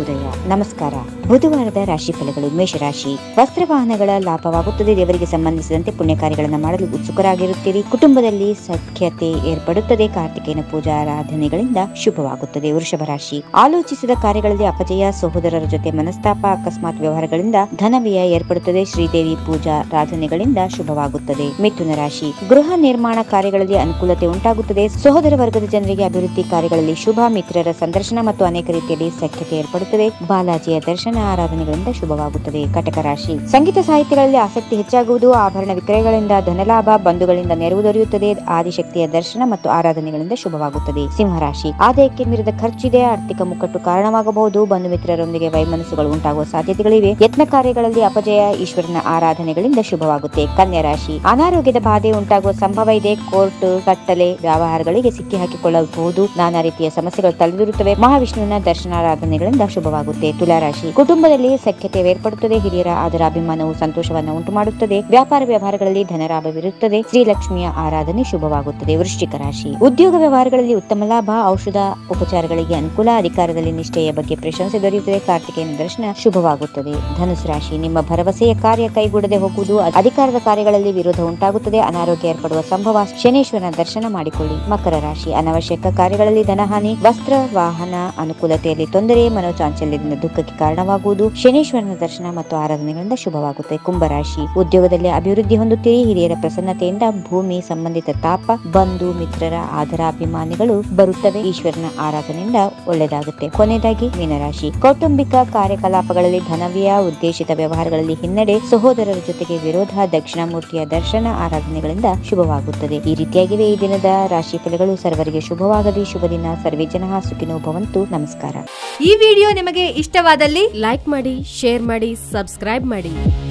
ಶುಭೋದಯ ನಮಸ್ಕಾರ ಬುಧವಾರದ ರಾಶಿ ಫಲಗಳು ಮೇಷರಾಶಿ ವಸ್ತ್ರವಾಹನಗಳ ಲಾಭವಾಗುತ್ತದೆ ದೇವರಿಗೆ ಸಂಬಂಧಿಸಿದಂತೆ ಪುಣ್ಯ ಕಾರ್ಯಗಳನ್ನು ಮಾಡಲು ಉತ್ಸುಕರಾಗಿರುತ್ತೀರಿ ಕುಟುಂಬದಲ್ಲಿ ಸಖ್ಯತೆ ಏರ್ಪಡುತ್ತದೆ ಕಾರ್ತಿಕೇಯನ ಪೂಜಾ ಆರಾಧನೆಗಳಿಂದ ಶುಭವಾಗುತ್ತದೆ ವೃಷಭ ರಾಶಿ ಆಲೋಚಿಸಿದ ಕಾರ್ಯಗಳಲ್ಲಿ ಅಪಜಯ ಸಹೋದರರ ಜೊತೆ ಮನಸ್ತಾಪ ಅಕಸ್ಮಾತ್ ವ್ಯವಹಾರಗಳಿಂದ ಧನವ್ಯಯ ಏರ್ಪಡುತ್ತದೆ ಶ್ರೀದೇವಿ ಪೂಜಾ ಆರಾಧನೆಗಳಿಂದ ಶುಭವಾಗುತ್ತದೆ ಮಿಥುನ ರಾಶಿ ಗೃಹ ನಿರ್ಮಾಣ ಕಾರ್ಯಗಳಲ್ಲಿ ಅನುಕೂಲತೆ ಉಂಟಾಗುತ್ತದೆ ಸಹೋದರ ವರ್ಗದ ಜನರಿಗೆ ಅಭಿವೃದ್ಧಿ ಕಾರ್ಯಗಳಲ್ಲಿ ಶುಭ ಮಿತ್ರರ ಸಂದರ್ಶನ ಮತ್ತು ಅನೇಕ ರೀತಿಯಲ್ಲಿ ಸಖ್ಯತೆ ಏರ್ಪಡುತ್ತದೆ ಬಾಲಾಜಿಯ ದರ್ಶನ ಆರಾಧನೆಗಳಿಂದ ಶುಭವಾಗುತ್ತದೆ ಕಟಕ ರಾಶಿ ಸಂಗೀತ ಸಾಹಿತ್ಯಗಳಲ್ಲಿ ಆಸಕ್ತಿ ಹೆಚ್ಚಾಗುವುದು ಆಭರಣ ವಿಕ್ರಯಗಳಿಂದ ಧನಲಾಭ ಬಂಧುಗಳಿಂದ ನೆರವು ದೊರೆಯುತ್ತದೆ ಆದಿಶಕ್ತಿಯ ದರ್ಶನ ಮತ್ತು ಆರಾಧನೆಗಳಿಂದ ಶುಭವಾಗುತ್ತದೆ ಸಿಂಹರಾಶಿ ಆದಾಯಕ್ಕೆ ಮೀರಿದ ಖರ್ಚಿದೆ ಆರ್ಥಿಕ ಮುಕ್ಕಟ್ಟು ಕಾರಣವಾಗಬಹುದು ಬಂಧು ಮಿತ್ರರೊಂದಿಗೆ ವೈಮನಸ್ಸುಗಳು ಉಂಟಾಗುವ ಸಾಧ್ಯತೆಗಳಿವೆ ಯತ್ನ ಕಾರ್ಯಗಳಲ್ಲಿ ಅಪಜಯ ಈಶ್ವರನ ಆರಾಧನೆಗಳಿಂದ ಶುಭವಾಗುತ್ತೆ ಕನ್ಯಾ ರಾಶಿ ಅನಾರೋಗ್ಯದ ಬಾಧೆ ಉಂಟಾಗುವ ಸಂಭವ ಇದೆ ಕೋರ್ಟ್ ಕಟ್ಟಲೆ ವ್ಯವಹಾರಗಳಿಗೆ ಸಿಕ್ಕಿ ಹಾಕಿಕೊಳ್ಳಬಹುದು ನಾನಾ ರೀತಿಯ ಸಮಸ್ಯೆಗಳು ತಲೆದೂರುತ್ತವೆ ಮಹಾವಿಷ್ಣುವಿನ ದರ್ಶನಾರಾಧನೆಗಳಿಂದ ಶುಭವಾಗುತ್ತೆ ತುಲಾರಾಶಿ ಕುಟುಂಬದಲ್ಲಿ ಸಖ್ಯತೆ ಏರ್ಪಡುತ್ತದೆ ಹಿರಿಯರ ಅದರ ಅಭಿಮಾನವು ಸಂತೋಷವನ್ನು ಉಂಟು ಮಾಡುತ್ತದೆ ವ್ಯಾಪಾರ ವ್ಯವಹಾರಗಳಲ್ಲಿ ಧನಲಾಭವಿರುತ್ತದೆ ಶ್ರೀಲಕ್ಷ್ಮಿಯ ಆರಾಧನೆ ಶುಭವಾಗುತ್ತದೆ ವೃಶ್ಚಿಕ ರಾಶಿ ಉದ್ಯೋಗ ವ್ಯವಹಾರಗಳಲ್ಲಿ ಉತ್ತಮ ಲಾಭ ಔಷಧ ಉಪಚಾರಗಳಿಗೆ ಅನುಕೂಲ ಅಧಿಕಾರದಲ್ಲಿ ನಿಷ್ಠೆಯ ಬಗ್ಗೆ ಪ್ರಶಂಸೆ ದೊರೆಯುತ್ತದೆ ಕಾರ್ತಿಕೇಯನ ದರ್ಶನ ಶುಭವಾಗುತ್ತದೆ ಧನುಸು ರಾಶಿ ನಿಮ್ಮ ಭರವಸೆಯ ಕಾರ್ಯ ಕೈಗೂಡದೆ ಹೋಗುವುದು ಅಧಿಕಾರದ ಕಾರ್ಯಗಳಲ್ಲಿ ವಿರೋಧ ಉಂಟಾಗುತ್ತದೆ ಅನಾರೋಗ್ಯ ಏರ್ಪಡುವ ಸಂಭವ ಶನೇಶ್ವರನ ದರ್ಶನ ಮಾಡಿಕೊಳ್ಳಿ ಮಕರ ರಾಶಿ ಅನವಶ್ಯಕ ಕಾರ್ಯಗಳಲ್ಲಿ ಧನಹಾನಿ ವಸ್ತ್ರ ವಾಹನ ಅನುಕೂಲತೆಯಲ್ಲಿ ತೊಂದರೆ ಮನೋಚಾಂಚಲ್ಯದಿಂದ ದುಃಖಕ್ಕೆ ಕಾರಣವಾಗುವುದು ಶನೇಶ್ವರನ ದರ್ಶನ ಮತ್ತು ಆರಾಧನೆಗಳಿಂದ ಶುಭವಾಗುತ್ತೆ ಕುಂಭರಾಶಿ ಉದ್ಯೋಗದಲ್ಲಿ ಅಭಿವೃದ್ಧಿ ಹೊಂದುತ್ತೀರಿ ಹಿರಿಯರ ಪ್ರಸನ್ನತೆಯಿಂದ ಭೂಮಿ ಸಂಬಂಧಿತ ತಾಪ ಬಂಧು ಮಿತ್ರರ ಆದರಾಭಿಮಾನಿಗಳು ಬರುತ್ತವೆ ಈಶ್ವರನ ಆರಾಧನೆಯಿಂದ ಒಳ್ಳೆಯದಾಗುತ್ತೆ ಕೊನೆಯದಾಗಿ ಮೀನರಾಶಿ ಕೌಟುಂಬಿಕ ಕಾರ್ಯಕಲಾಪಗಳಲ್ಲಿ ಧನವ್ಯಯ ಉದ್ದೇಶಿತ ವ್ಯವಹಾರಗಳಲ್ಲಿ ಹಿನ್ನಡೆ ಸಹೋದರರ ಜೊತೆಗೆ ವಿರೋಧ ದಕ್ಷಿಣಾಮೂರ್ತಿಯ ದರ್ಶನ ಆರಾಧನೆಗಳಿಂದ ಶುಭವಾಗುತ್ತದೆ ಈ ರೀತಿಯಾಗಿವೆ ಈ ದಿನದ ರಾಶಿ ಫಲಗಳು ಸರ್ವರಿಗೆ ಶುಭವಾಗಲಿ ಶುಭ ದಿನ ಸರ್ವೇ ಜನ ಸುಖಿನೋ ಭವಂತು ನಮಸ್ಕಾರ ಈ ವಿಡಿಯೋ ನಿಮಗೆ ಇಷ್ಟವಾದಲ್ಲಿ ಲೈಕ್ ಮಾಡಿ ಶೇರ್ ಮಾಡಿ ಸಬ್ಸ್ಕ್ರೈಬ್ ಮಾಡಿ